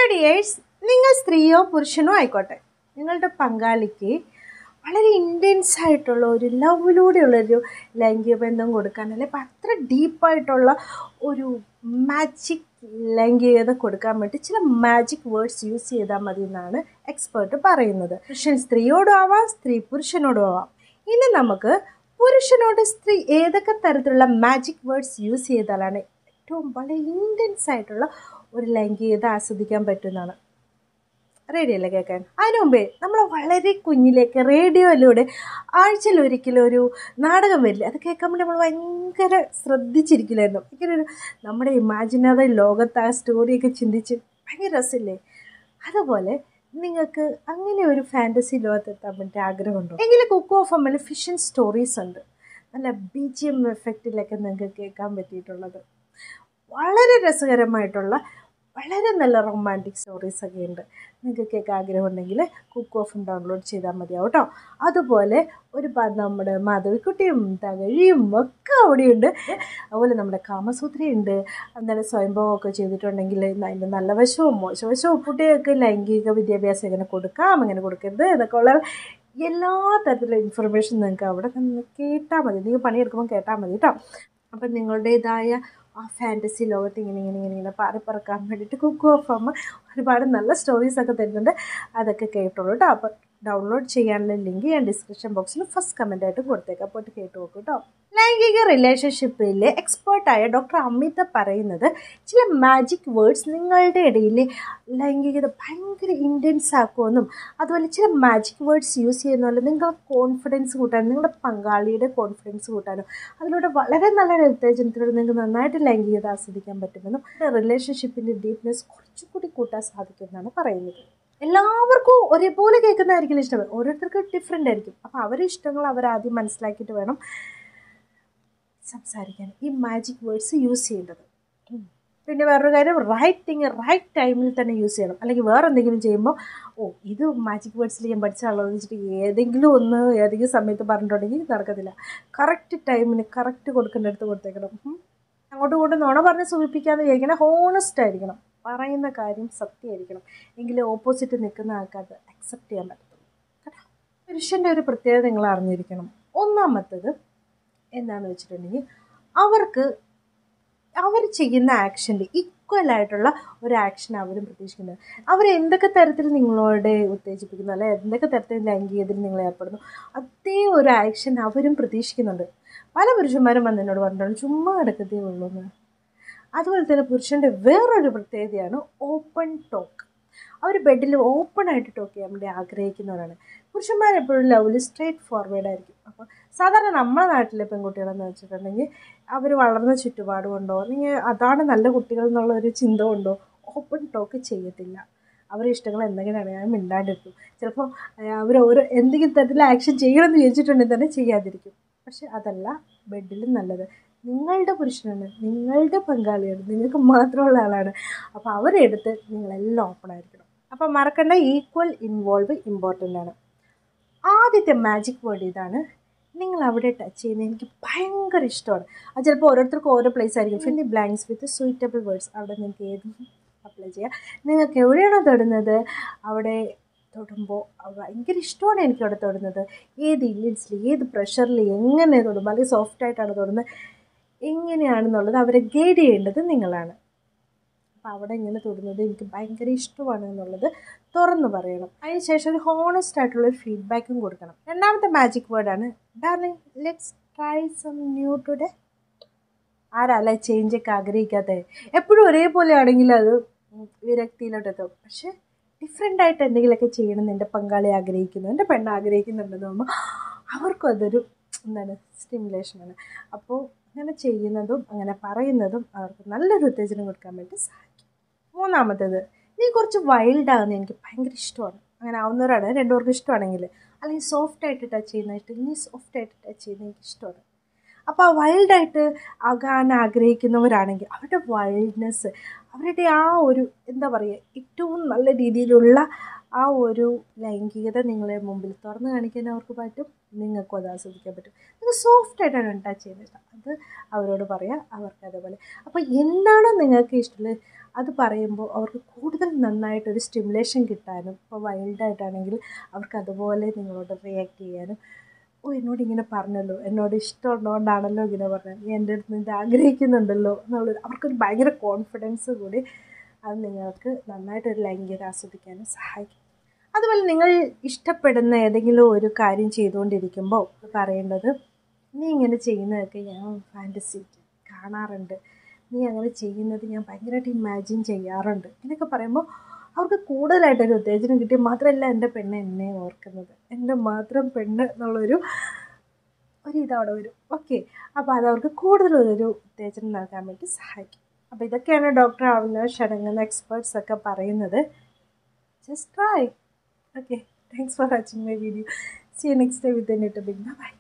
dears നിങ്ങൾ സ്ത്രീയോ പുരുഷനോ ആയിക്കോട്ടെ നിങ്ങളുടെ പങ്കാളിക്ക് വളരെ ഇൻറ്റൻസ് ആയിട്ടുള്ള ഒരു ലവിലൂടെയുള്ള ഒരു ലൈംഗിക ബന്ധം കൊടുക്കാൻ അല്ലെങ്കിൽ ഇപ്പം അത്ര ഡീപ്പായിട്ടുള്ള ഒരു മാജിക് ലൈംഗികത കൊടുക്കാൻ വേണ്ടി ചില മാജിക് വേർഡ്സ് യൂസ് ചെയ്താൽ മതി എന്നാണ് എക്സ്പേർട്ട് പറയുന്നത് പുരുഷൻ സ്ത്രീയോടും ആവാം സ്ത്രീ പുരുഷനോടും ആവാം ഇനി നമുക്ക് പുരുഷനോട് സ്ത്രീ ഏതൊക്കെ തരത്തിലുള്ള മാജിക് വേർഡ്സ് യൂസ് ചെയ്താലാണ് ഏറ്റവും വളരെ ഇൻറ്റൻസ് ആയിട്ടുള്ള ഒരു ലൈംഗികത ആസ്വദിക്കാൻ പറ്റുന്നതാണ് റേഡിയോ അല്ലേ കേൾക്കാൻ അതിനു മുമ്പേ നമ്മൾ വളരെ കുഞ്ഞിലേക്ക് റേഡിയോയിലൂടെ ആഴ്ചയിൽ ഒരിക്കലും ഒരു നാടകം വരില്ല അത് കേൾക്കാൻ വേണ്ടി നമ്മൾ ഭയങ്കര ശ്രദ്ധിച്ചിരിക്കില്ലായിരുന്നു ഭയങ്കര ഒരു നമ്മുടെ ഇമാജിനറി ലോകത്ത് ആ സ്റ്റോറിയൊക്കെ ചിന്തിച്ച് ഭയങ്കര രസമില്ലേ അതുപോലെ നിങ്ങൾക്ക് അങ്ങനെ ഒരു ഫാൻറ്റസി ലോകത്തെത്താൻ വേണ്ടി ആഗ്രഹമുണ്ടോ എങ്കിൽ കുക്കോ ഓഫ് അമ്മയിൽ ഫിഷൻ സ്റ്റോറീസ് ഉണ്ട് നല്ല ബി ജി എം എഫക്റ്റിലൊക്കെ നിങ്ങൾക്ക് കേൾക്കാൻ പറ്റിയിട്ടുള്ളത് വളരെ രസകരമായിട്ടുള്ള വളരെ നല്ല റൊമാൻറ്റിക് സ്റ്റോറീസ് ഒക്കെ ഉണ്ട് നിങ്ങൾക്ക് കേൾക്കാൻ ആഗ്രഹമുണ്ടെങ്കിൽ കുക്ക് ഓഫും ഡൗൺലോഡ് ചെയ്താൽ മതിയാവും കേട്ടോ അതുപോലെ ഒരു നമ്മുടെ മാധവിക്കുട്ടിയും തകഴിയും ഒക്കെ അവിടെയുണ്ട് അതുപോലെ നമ്മുടെ കാമസൂത്രയുണ്ട് അന്നേരം സ്വയംഭവമൊക്കെ ചെയ്തിട്ടുണ്ടെങ്കിൽ അതിൻ്റെ നല്ല വശവും മോശവശവും കുട്ടികൾക്ക് ലൈംഗിക വിദ്യാഭ്യാസം എങ്ങനെ കൊടുക്കാം എങ്ങനെ കൊടുക്കരുത് എന്നൊക്കെ ഉള്ള എല്ലാ തരത്തിലുള്ള ഇൻഫർമേഷൻ നിങ്ങൾക്ക് അവിടെ നിന്ന് കേട്ടാൽ മതി നിങ്ങൾ പണിയെടുക്കുമ്പോൾ കേട്ടാൽ മതി കേട്ടോ അപ്പം നിങ്ങളുടേതായ ആ ഫാൻറ്റസി ലോകത്ത് ഇങ്ങനെ ഇങ്ങനെ ഇങ്ങനെ ഇങ്ങനെ പാറി പറക്കാൻ വേണ്ടിയിട്ട് കുക്കു ഓഫ് അമ്മ ഒരുപാട് നല്ല സ്റ്റോറീസൊക്കെ തരുന്നുണ്ട് അതൊക്കെ കേട്ടോളൂ കേട്ടോ അപ്പോൾ ഡൗൺലോഡ് ചെയ്യാനുള്ള ലിങ്ക് ഞാൻ ഡിസ്ക്രിപ്ഷൻ ബോക്സിൽ ഫസ്റ്റ് കമൻ്റായിട്ട് കൊടുത്തേക്കാം പോയിട്ട് കേട്ട് നോക്കൂ കേട്ടോ ലൈംഗിക റിലേഷൻഷിപ്പിലെ എക്സ്പേർട്ടായ ഡോക്ടർ അമിത പറയുന്നത് ചില മാജിക് വേർഡ്സ് നിങ്ങളുടെ ഇടയിൽ ലൈംഗികത ഭയങ്കര ഇൻറ്റൻസ് ആക്കുമെന്നും അതുപോലെ ചില മാജിക് വേർഡ്സ് യൂസ് ചെയ്യുന്ന പോലെ നിങ്ങളുടെ കോൺഫിഡൻസ് കൂട്ടാനും നിങ്ങളുടെ പങ്കാളിയുടെ കോൺഫിഡൻസ് കൂട്ടാനും അതിലൂടെ വളരെ നല്ലൊരു ഉത്തേജനത്തിലൂടെ നിങ്ങൾക്ക് നന്നായിട്ട് ലൈംഗികത ആസ്വദിക്കാൻ പറ്റുമെന്നും റിലേഷൻഷിപ്പിൻ്റെ ഡീപ്നെസ് കുറച്ചുകൂടി കൂട്ടാൻ സാധിക്കുമെന്നാണ് പറയുന്നത് എല്ലാവർക്കും ഒരേപോലെ കേൾക്കുന്നതായിരിക്കില്ല ഇഷ്ടം ഓരോരുത്തർക്ക് ഡിഫറെൻ്റ് ആയിരിക്കും അപ്പോൾ അവരുടെ ഇഷ്ടങ്ങൾ അവരാദ്യം മനസ്സിലാക്കിയിട്ട് വേണം സംസാരിക്കാൻ ഈ മാജിക് വേർഡ്സ് യൂസ് ചെയ്യേണ്ടത് പിന്നെ വേറൊരു കാര്യം റൈറ്റ് തിങ് റൈറ്റ് ടൈമിൽ തന്നെ യൂസ് ചെയ്യണം അല്ലെങ്കിൽ വേറെ എന്തെങ്കിലും ചെയ്യുമ്പോൾ ഓ ഇത് മാജിക് വേർഡ്സിൽ ഞാൻ പഠിച്ചാണല്ലോ എന്ന് വെച്ചിട്ട് ഏതെങ്കിലും ഒന്ന് ഏതെങ്കിലും സമയത്ത് പറഞ്ഞിട്ടുണ്ടെങ്കിൽ നടക്കത്തില്ല കറക്റ്റ് ടൈമിന് കറക്റ്റ് കൊടുക്കേണ്ടടുത്ത് കൊടുത്തേക്കണം അങ്ങോട്ടും ഇങ്ങോട്ടും നുണ പറഞ്ഞ് സൂചിപ്പിക്കാതെ വിചാരിക്കണം ഹോണസ്റ്റ് ആയിരിക്കണം പറയുന്ന കാര്യം സത്യമായിരിക്കണം എങ്കിലേ ഓപ്പോസിറ്റ് നിൽക്കുന്ന ആൾക്കാർക്ക് അക്സെപ്റ്റ് ചെയ്യാൻ പറ്റത്തുള്ളൂ കേട്ടോ പുരുഷൻ്റെ ഒരു പ്രത്യേകത നിങ്ങൾ അറിഞ്ഞിരിക്കണം ഒന്നാമത്തത് എന്താണെന്ന് വെച്ചിട്ടുണ്ടെങ്കിൽ അവർക്ക് അവർ ചെയ്യുന്ന ആക്ഷൻ്റെ ഈക്വൽ ആയിട്ടുള്ള ഒരു ആക്ഷൻ അവരും പ്രതീക്ഷിക്കുന്നത് അവർ എന്തൊക്കെ തരത്തിൽ നിങ്ങളോട് ഉത്തേജിപ്പിക്കുന്നു അല്ലെ എന്തൊക്കെ തരത്തിൽ ലൈംഗികതയിൽ നിങ്ങൾ ഏർപ്പെടുന്നു അതേ ഒരു ആക്ഷൻ അവരും പ്രതീക്ഷിക്കുന്നുണ്ട് പല പുരുഷന്മാരും വന്ന് എന്നോട് പറഞ്ഞിട്ടുണ്ട് ചുമ്മാ കിടക്കത്തേ ഉള്ളൂ എന്ന് അതുപോലെ തന്നെ പുരുഷൻ്റെ വേറൊരു പ്രത്യേകതയാണ് ഓപ്പൺ ടോക്ക് അവർ ബെഡിൽ ഓപ്പൺ ആയിട്ട് ടോക്ക് ചെയ്യാൻ വേണ്ടി ആഗ്രഹിക്കുന്നവരാണ് പുരുഷന്മാരെപ്പോഴും ലവിൽ സ്ട്രേറ്റ് ഫോർവേഡ് ആയിരിക്കും അപ്പോൾ സാധാരണ നമ്മുടെ നാട്ടിലെ പെൺകുട്ടികളെന്ന് വെച്ചിട്ടുണ്ടെങ്കിൽ അവർ വളർന്ന ചുറ്റുപാട് കൊണ്ടോ അല്ലെങ്കിൽ അതാണ് നല്ല കുട്ടികൾ എന്നുള്ള ഒരു ചിന്ത കൊണ്ടോ ഓപ്പൺ ടോക്ക് ചെയ്യത്തില്ല അവരുടെ ഇഷ്ടങ്ങൾ എന്തെങ്കിലുമാണ് ഞാൻ മിണ്ടാണ്ടിരിക്കും ചിലപ്പോൾ അവർ ഓരോ എന്തെങ്കിലും തരത്തിൽ ആക്ഷൻ ചെയ്യണമെന്ന് ചോദിച്ചിട്ടുണ്ടെങ്കിൽ തന്നെ ചെയ്യാതിരിക്കും പക്ഷെ അതല്ല ബെഡിലും നല്ലത് നിങ്ങളുടെ പുരുഷനാണ് നിങ്ങളുടെ പങ്കാളിയാണ് നിങ്ങൾക്ക് മാത്രമുള്ള ആളാണ് അപ്പോൾ അവരെടുത്ത് നിങ്ങളെല്ലാം ഓപ്പൺ ആയിരിക്കണം അപ്പോൾ മറക്കേണ്ട ഈക്വൽ ഇൻവോൾവ് ഇമ്പോർട്ടൻ്റ് ആണ് ആദ്യത്തെ മാജിക് വേർഡ് ഇതാണ് നിങ്ങൾ അവിടെ ടച്ച് ചെയ്യുന്നത് എനിക്ക് ഭയങ്കര ഇഷ്ടമാണ് അത് ചിലപ്പോൾ ഓരോരുത്തർക്കും ഓരോ പ്ലേസ് ആയിരിക്കും fill the blanks with suitable words അവിടെ നിങ്ങൾക്ക് ഏതും അപ്ലൈ ചെയ്യാം നിങ്ങൾക്ക് എവിടെയാണോ തൊടുന്നത് അവിടെ തൊടുമ്പോൾ ഭയങ്കര ഇഷ്ടമാണ് എനിക്ക് അവിടെ തൊടുന്നത് ഏത് ഇല്ലിൻസിൽ ഏത് പ്രഷറിൽ എങ്ങനെ തൊടുമ്പോൾ അല്ലെങ്കിൽ സോഫ്റ്റ് ആയിട്ടാണ് തൊടുന്നത് എങ്ങനെയാണെന്നുള്ളത് അവരെ ഗൈഡ് ചെയ്യേണ്ടത് നിങ്ങളാണ് അപ്പോൾ അവിടെ ഇങ്ങനെ തൊടുന്നത് എനിക്ക് ഭയങ്കര ഇഷ്ടമാണ് എന്നുള്ളത് തുറന്നു പറയണം അതിനുശേഷം ഒരു ഹോണസ്റ്റ് ആയിട്ടുള്ള ഒരു ഫീഡ്ബാക്കും കൊടുക്കണം രണ്ടാമത്തെ മാജിക് വേർഡാണ് darling let's try some new today ആരല്ല ചേഞ്ചൊക്കെ ആഗ്രഹിക്കാത്തത് എപ്പോഴും ഒരേപോലെ ആണെങ്കിൽ അത് വിരക്തിയിലോട്ടെത്തും പക്ഷെ ഡിഫറെൻ്റ് ആയിട്ട് എന്തെങ്കിലുമൊക്കെ ചെയ്യണം എന്ന് എൻ്റെ പങ്കാളി ആഗ്രഹിക്കുന്നു എൻ്റെ പെണ്ണ് ആഗ്രഹിക്കുന്നുണ്ടെന്ന് തോന്നുമ്പോൾ അവർക്കും അതൊരു എന്താണ് സ്റ്റിമുലേഷനാണ് അപ്പോൾ അങ്ങനെ ചെയ്യുന്നതും അങ്ങനെ പറയുന്നതും അവർക്ക് നല്ലൊരു ഉത്തേജനം കൊടുക്കാൻ വേണ്ടി സഹായിക്കും മൂന്നാമത്തേത് നീ കുറച്ച് വൈൽഡ് ആകുന്നത് എനിക്ക് ഭയങ്കര ഇഷ്ടമാണ് അങ്ങനെ ആവുന്നവരാണ് രണ്ടുപേർക്കും ഇഷ്ടമാണെങ്കിൽ അല്ലെങ്കിൽ സോഫ്റ്റ് ആയിട്ട് ടച്ച് ചെയ്യുന്നതായിട്ട് നീ സോഫ്റ്റ് ആയിട്ട് ടച്ച് ചെയ്യുന്നത് എനിക്ക് ഇഷ്ടമാണ് അപ്പോൾ ആ വൈൽഡായിട്ട് ആകാൻ ആഗ്രഹിക്കുന്നവരാണെങ്കിൽ അവരുടെ വൈൽഡ്നെസ് അവരുടെ ആ ഒരു എന്താ പറയുക ഏറ്റവും നല്ല രീതിയിലുള്ള ആ ഒരു ലൈംഗികത നിങ്ങളെ മുമ്പിൽ തുറന്നു കാണിക്കാൻ അവർക്ക് പറ്റും നിങ്ങൾക്കും അത് ആസ്വദിക്കാൻ പറ്റും നിങ്ങൾ സോഫ്റ്റ് ആയിട്ടാണ് ടച്ച് ചെയ്യുന്നത് അത് അവരോട് പറയാം അവർക്ക് അതേപോലെ അപ്പോൾ എന്താണോ നിങ്ങൾക്ക് ഇഷ്ടമുള്ളത് അത് പറയുമ്പോൾ അവർക്ക് കൂടുതൽ നന്നായിട്ടൊരു സ്റ്റിമുലേഷൻ കിട്ടാനും ഇപ്പോൾ വൈൽഡായിട്ടാണെങ്കിൽ അവർക്ക് അതുപോലെ നിങ്ങളോട് റിയാക്ട് ചെയ്യാനും ഓ എന്നോട് ഇങ്ങനെ പറഞ്ഞല്ലോ എന്നോട് ഇഷ്ടമുള്ളതുകൊണ്ടാണല്ലോ ഇങ്ങനെ പറഞ്ഞത് നീ എൻ്റെ അടുത്ത് ഇത് ആഗ്രഹിക്കുന്നുണ്ടല്ലോ എന്നുള്ളൊരു അവർക്കൊരു ഭയങ്കര കോൺഫിഡൻസ് കൂടി അത് നിങ്ങൾക്ക് നന്നായിട്ടൊരു ലൈംഗികത ആസ്വദിക്കാനും സഹായിക്കും അതുപോലെ നിങ്ങൾ ഇഷ്ടപ്പെടുന്ന ഏതെങ്കിലും ഒരു കാര്യം ചെയ്തുകൊണ്ടിരിക്കുമ്പോൾ പറയേണ്ടത് നീ ഇങ്ങനെ ചെയ്യുന്നതൊക്കെ ഞാൻ ഫാൻറ്റസി കാണാറുണ്ട് നീ അങ്ങനെ ചെയ്യുന്നത് ഞാൻ ഭയങ്കരമായിട്ട് ഇമാജിൻ ചെയ്യാറുണ്ട് എന്നൊക്കെ പറയുമ്പോൾ അവർക്ക് കൂടുതലായിട്ടൊരു ഉത്തേജനം കിട്ടി മാത്രമല്ല എൻ്റെ പെണ്ണ് എന്നെ ഓർക്കുന്നത് എൻ്റെ മാത്രം പെണ്ണ് എന്നുള്ളൊരു ഒരു ഇതവിടെ വരും ഓക്കെ അപ്പോൾ അത് അവർക്ക് കൂടുതൽ ഒരു ഉത്തേജനം നൽകാൻ വേണ്ടി സഹായിക്കും അപ്പോൾ ഇതൊക്കെയാണ് ഡോക്ടർ അവിനാഷ് അടങ്ങുന്ന എക്സ്പേർട്സ് ഒക്കെ പറയുന്നത് just try okay thanks for watching my video see next time with net big by